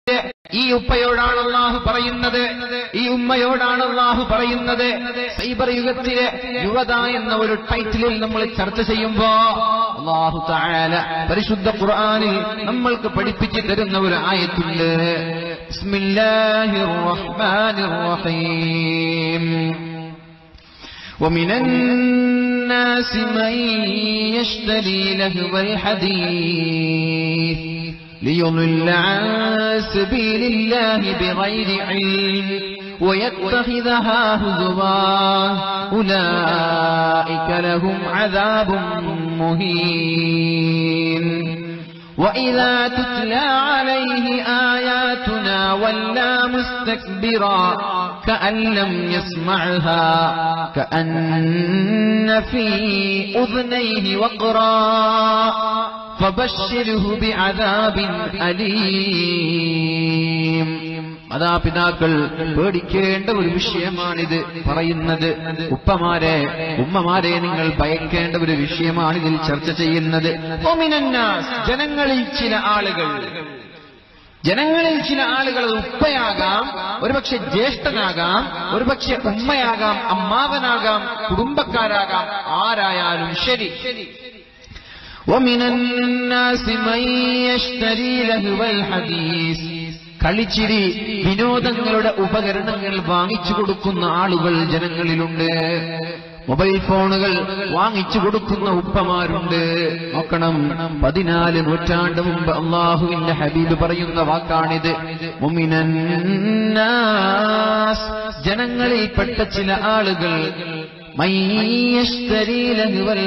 ഈ ഉപ്പയോടാണ് അള്ളാഹു പറയുന്നത് ഈ ഉമ്മയോടാണ് അള്ളാഹു പറയുന്നത് സൈബർ യുഗത്തിലെ യുവത എന്ന ഒരു ടൈറ്റിലിൽ നമ്മൾ ചർച്ച ചെയ്യുമ്പോ അള്ളാഹു താല പരിശുദ്ധ ഖുർആനിൽ നമ്മൾക്ക് പഠിപ്പിച്ചു തരുന്ന ഒരു ആയത്തുണ്ട് ബിസ്മില്ലാഹിർ റഹ്മാനിർ റഹീം ومن الناس من يشتري لهو الحديث ليضل عن سبيل الله بغير علم ويتخذها هزوا أولئك لهم عذاب مهين وإذا تتلى عليه آياتنا ولى مستكبرا كأن لم يسمعها كأن في أذنيه وقرا فبشره بعذاب أليم മാതാപിതാക്കൾ പേടിക്കേണ്ട ഒരു വിഷയമാണിത് പറയുന്നത് ഉപ്പമാരെ ഉമ്മമാരെ നിങ്ങൾ ഭയക്കേണ്ട ഒരു വിഷയമാണിതിൽ ചർച്ച ചെയ്യുന്നത് ഒമിനന്നാസ് ജനങ്ങളിൽ ചില ആളുകൾ ജനങ്ങളിൽ ചില ആളുകൾ അത് ഉപ്പയാകാം ഒരുപക്ഷെ ജ്യേഷ്ഠനാകാം ഒരുപക്ഷെ ഉമ്മയാകാം അമ്മാവനാകാം കുടുംബക്കാരാകാം ആരായാലും ശരി ومن الناس من يشتري لهو الحديث കളിച്ചിരി വിനോദങ്ങളുടെ ഉപകരണങ്ങൾ വാങ്ങിച്ചു കൊടുക്കുന്ന ആളുകൾ ജനങ്ങളിലുണ്ട് മൊബൈൽ ഫോണുകൾ വാങ്ങിച്ചു കൊടുക്കുന്ന ഉപ്പമാരുണ്ട് നോക്കണം പതിനാല് നൂറ്റാണ്ട് മുമ്പ് അള്ളാഹുവിന്റെ ഹബീബ് പറയുന്ന വാക്കാണിത് മുമിനന്നാസ് ജനങ്ങളിൽപ്പെട്ട ചില ആളുകൾ മൻ യശ്തരി ലഹുവൽ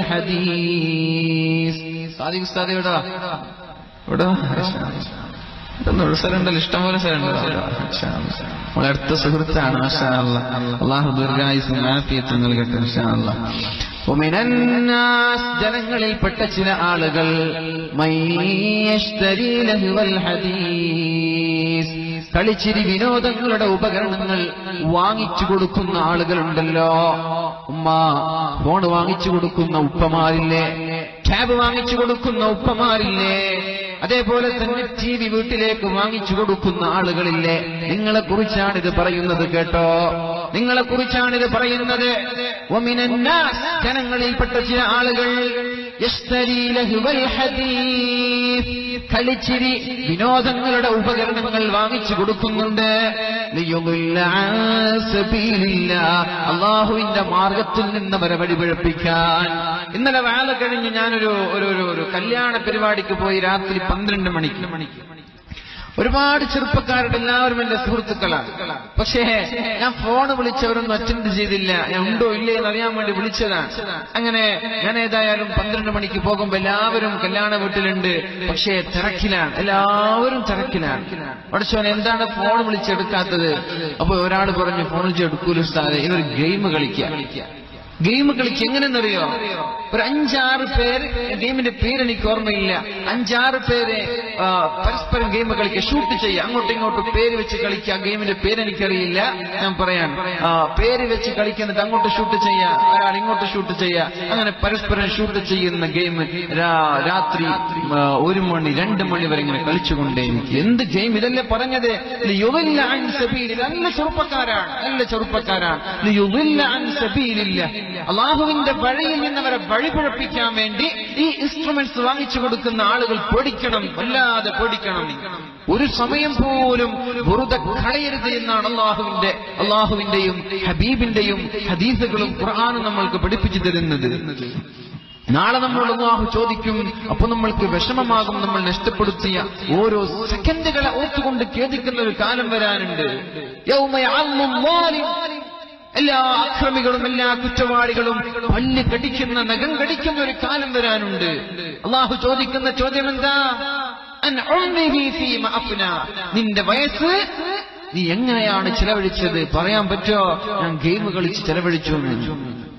ഹദീസ് സാദിഖ് ഉസ്താദ് എവിടാ എവിടാ ഇതൊന്നും സ്ഥലമുണ്ടല്ലോ ഇഷ്ടംപോലെ സ്ഥലമുണ്ടല്ലോ നമ്മളെ അടുത്ത സുഹൃത്താണ് മാഷാ അല്ലാ. അള്ളാഹു ദീർഘായുസും ആഫിയത്തും നൽകട്ടെ മാഷാ അല്ലാ. ومن الناس ജനങ്ങളിൽപ്പെട്ട ചില ആളുകൾ മൻ യശ്തരി ലഹുവൽ ഹദീസ് കളിച്ചിരി വിനോദങ്ങളുടെ ഉപകരണങ്ങൾ വാങ്ങിച്ചു കൊടുക്കുന്ന ആളുകളുണ്ടല്ലോ ഉമ്മ ഫോൺ വാങ്ങിച്ചു കൊടുക്കുന്ന ഉപ്പമാരില്ലേ ടാബ് വാങ്ങിച്ചു കൊടുക്കുന്ന ഉപ്പമാരില്ലേ അതേപോലെ തന്നെ ടി വി വീട്ടിലേക്ക് വാങ്ങിച്ചു കൊടുക്കുന്ന ആളുകളില്ലേ നിങ്ങളെ കുറിച്ചാണ് ഇത് പറയുന്നത് കേട്ടോ നിങ്ങളെ കുറിച്ചാണ് ഇത് പറയുന്നത് വമിനന്നാസ് ജനങ്ങളിൽപ്പെട്ട ചില ആളുകൾ യശ്തരി ലഹുവൽ ഹദീസ് കളിച്ചിരി വിനോദങ്ങളുടെ ഉപകരണങ്ങൾ വാങ്ങിച്ചു കൊടുക്കുന്നുണ്ട് ലിയുദില്ല അൻ സബീലില്ലാ. അള്ളാഹുവിന്റെ മാർഗത്തിൽ നിന്ന് അവരെ വഴിപിഴപ്പിക്കാൻ ഇന്നലെ വേല കഴിഞ്ഞ് ഞാനൊരു ഒരു ഒരു ഒരു കല്യാണ പരിപാടിക്ക് പോയി രാത്രി പന്ത്രണ്ട് മണിക്ക് മണിക്ക് ഒരുപാട് ചെറുപ്പക്കാരുടെ എല്ലാവരും എന്റെ സുഹൃത്തുക്കളാണ് പക്ഷേ ഞാൻ ഫോൺ വിളിച്ചവരൊന്നും അറ്റൻഡ് ചെയ്തില്ല ഞാൻ ഉണ്ടോ ഇല്ലേ എന്ന് അറിയാൻ വേണ്ടി വിളിച്ചതാണ് അങ്ങനെ ഞാൻ ഏതായാലും പന്ത്രണ്ട് മണിക്ക് പോകുമ്പോ എല്ലാവരും കല്യാണ വീട്ടിലുണ്ട് പക്ഷേ തിരക്കിലാണ് എല്ലാവരും തിരക്കിലാണ് പഠിച്ചോൻ എന്താണ് ഫോൺ വിളിച്ചെടുക്കാത്തത് അപ്പൊ ഒരാൾ പറഞ്ഞു ഫോൺ വിളിച്ചെടുക്കൂല ഉസ്താദെ ഇവർ ഗെയിം കളിക്കുക ഗെയിം കളിച്ച് എങ്ങനെയെന്നറിയോ ഒരു അഞ്ചാറ് പേര് ഗെയിമിന്റെ പേര് എനിക്ക് ഓർമ്മയില്ല അഞ്ചാറ് പേര് ആ, പരസ്പരം ഗെയിം കളിക്കുക ഷൂട്ട് ചെയ്യുക അങ്ങോട്ടും ഇങ്ങോട്ടും പേര് വെച്ച് കളിക്കുക ഗെയിമിന്റെ പേര് എനിക്കറിയില്ല ഞാൻ പറയാൻ ആ, പേര് വെച്ച് കളിക്കുന്നത് അങ്ങോട്ട് ഷൂട്ട് ചെയ്യുക ഒരാൾ ഇങ്ങോട്ട് ഷൂട്ട് ചെയ്യുക അങ്ങനെ പരസ്പരം ഷൂട്ട് ചെയ്യുന്ന ഗെയിം രാത്രി ആ, ഒരു മണി രണ്ട് മണി വരെ ഇങ്ങനെ കളിച്ചുകൊണ്ടേ എനിക്ക് എന്ത് ഗെയിം ഇതല്ലേ പറഞ്ഞത് ലിയുദില്ല അൻ സബീലിൽ. നല്ല ചെറുപ്പക്കാരാണ് നല്ല ചെറുപ്പക്കാരാണ് ലിയുദില്ല അൻ സബീലില്ല. അള്ളാഹുവിന്റെ വഴിയിൽ നിന്നവരെ വഴിപഴപ്പിക്കാൻ വേണ്ടി ഈ ഇൻസ്ട്രുമെന്റ്സ് വാങ്ങിച്ചു കൊടുക്കുന്ന ആളുകൾ പേടിക്കണം വല്ലാതെ പേടിക്കണം ഒരു സമയം പോലും വെറുതെ കളയരുത് എന്നാണ് അള്ളാഹുവിന്റെ അള്ളാഹുവിന്റെയും ഹബീബിന്റെയും ഹദീസുകളും ഖുർആാനും നമ്മൾക്ക് പഠിപ്പിച്ചു തരുന്നത് നാളെ നമ്മൾ അള്ളാഹു ചോദിക്കും അപ്പൊ നമ്മൾക്ക് വിഷമമാകും നമ്മൾ നഷ്ടപ്പെടുത്തിയ ഓരോ സെക്കൻഡുകളെ ഓർത്തുകൊണ്ട് ഖേദിക്കുന്ന ഒരു കാലം വരാനുണ്ട് യൗമ യഅല്ലു ളാലിം. എല്ലാ അക്രമികളും എല്ലാ കുറ്റവാളികളും പല്ല് കടിക്കുന്ന നഖം കടിക്കുന്ന ഒരു കാലം വരാനുണ്ട് അള്ളാഹു ചോദിക്കുന്ന ചോദ്യം എന്താ അൻ ഉംരിഹി ഫീമ അഫ്ന. നിന്റെ വയസ്സ് നീ എങ്ങനെയാണ് ചെലവഴിച്ചത് പറയാൻ പറ്റോ ഞാൻ ഗെയിം കളിച്ച് ചെലവഴിച്ചു എന്ന്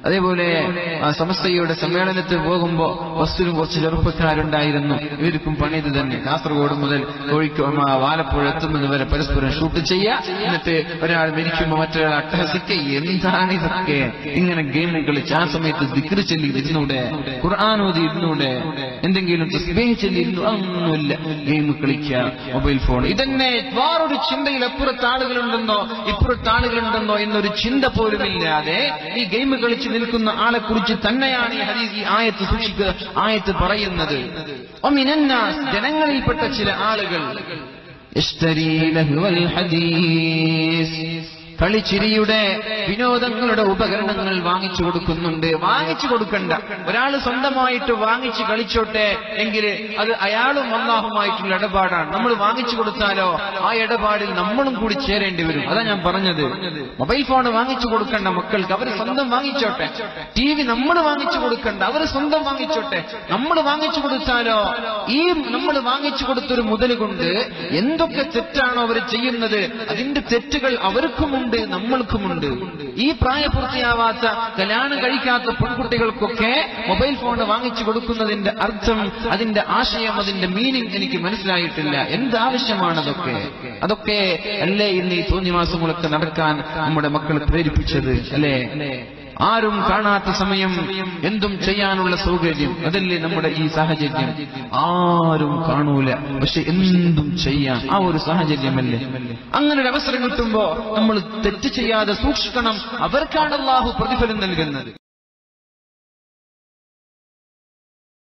അതേപോലെ ആ സമസ്തയുടെ സമ്മേളനത്തിൽ പോകുമ്പോ ബസ്സിലും കുറച്ച് ചെറുപ്പക്കാരുണ്ടായിരുന്നു ഇവർക്കും പണി ഇത് തന്നെ കാസർഗോഡ് മുതൽ കോഴിക്കോട് ആ, വാലപ്പുഴ എത്തുന്നത് വരെ പരസ്പരം ഷൂട്ട് ചെയ്യുക എന്നിട്ട് ഒരാൾ മരിക്കുമ്പോൾ മറ്റൊരാൾ അട്ടഹസിക്കുക എന്താണ് ഇതൊക്കെ ഇങ്ങനെ ഗെയിം കളിച്ച് ആ സമയത്ത് ദിക്റ് ചൊല്ലി ഇരുന്നൂടെ ഖുർആാനോദി ഇരുന്നൂടെ എന്തെങ്കിലും തസ്ബീഹ് ചൊല്ലി ഇരുന്നു അതൊന്നുമില്ല ഗെയിം കളിക്കുക മൊബൈൽ ഫോൺ ഇതന്നെ വേറൊരു ചിന്തയിൽ അപ്പുറത്ത് ആളുകളുണ്ടെന്നോ ഇപ്പുറത്ത് ആളുകളുണ്ടെന്നോ എന്നൊരു ചിന്ത പോലും ഇല്ലാതെ ഈ ഗെയിം കളിച്ച് നിൽക്കുന്ന ആളെ കുറിച്ച് തന്നെയാണ് ഈ ഹദീസ് ഈ ആയത്ത് സൂക്ഷിക്കുക ആയത്ത് പറയുന്നത് ഒമിനന്നാസ് ജനങ്ങളിൽപ്പെട്ട ചില ആളുകൾ യശ്തരീ ലഹ്വൽ ഹദീസ് കളിച്ചിരിയുടെ വിനോദങ്ങളുടെ ഉപകരണങ്ങൾ വാങ്ങിച്ചു കൊടുക്കുന്നുണ്ട് വാങ്ങിച്ചു കൊടുക്കണ്ട ഒരാൾ സ്വന്തമായിട്ട് വാങ്ങിച്ച് കളിച്ചോട്ടെ എങ്കിൽ അത് അയാളും അള്ളാഹുമായിട്ടുള്ള ഇടപാടാണ് നമ്മൾ വാങ്ങിച്ചു കൊടുത്താലോ ആ ഇടപാടിൽ നമ്മളും കൂടി ചേരേണ്ടി വരും അതാ ഞാൻ പറഞ്ഞത് മൊബൈൽ ഫോൺ വാങ്ങിച്ചു കൊടുക്കണ്ട മക്കൾക്ക് അവർ സ്വന്തം വാങ്ങിച്ചോട്ടെ ടി വി നമ്മൾ വാങ്ങിച്ചു കൊടുക്കണ്ട അവർ സ്വന്തം വാങ്ങിച്ചോട്ടെ നമ്മൾ വാങ്ങിച്ചു കൊടുത്താലോ ഈ നമ്മൾ വാങ്ങിച്ചു കൊടുത്തൊരു മുതൽ കൊണ്ട് എന്തൊക്കെ തെറ്റാണോ അവർ ചെയ്യുന്നത് അതിന്റെ തെറ്റുകൾ അവർക്കുമുണ്ട് നമ്മൾക്കുമുണ്ട് ഈ പ്രായപൂർത്തിയാവാത്ത കല്യാണം കഴിക്കാത്ത പെൺകുട്ടികൾക്കൊക്കെ മൊബൈൽ ഫോൺ വാങ്ങിച്ചു കൊടുക്കുന്നതിന്റെ അർത്ഥം അതിന്റെ ആശയം അതിന്റെ മീനിങ് എനിക്ക് മനസ്സിലായിട്ടില്ല എന്താവശ്യമാണ് അതൊക്കെ അതൊക്കെ അല്ലേ ഇന്ന് ഈ തോന്നിവാസങ്ങളൊക്കെ നടക്കാൻ നമ്മുടെ മക്കൾ പ്രേരിപ്പിച്ചത് അല്ലേ ആരും കാണാത്ത സമയം എന്തും ചെയ്യാനുള്ള സൗകര്യം അതല്ലേ നമ്മുടെ ഈ സാഹചര്യം ആരും കാണൂല പക്ഷെ എന്തും ചെയ്യാം ആ ഒരു സാഹചര്യമല്ലേ അങ്ങനെ ഒരു അവസരം കിട്ടുമ്പോ നമ്മൾ തെറ്റ് ചെയ്യാതെ സൂക്ഷിക്കണം അവർക്കാണ് അള്ളാഹു പ്രതിഫലം നൽകുന്നത്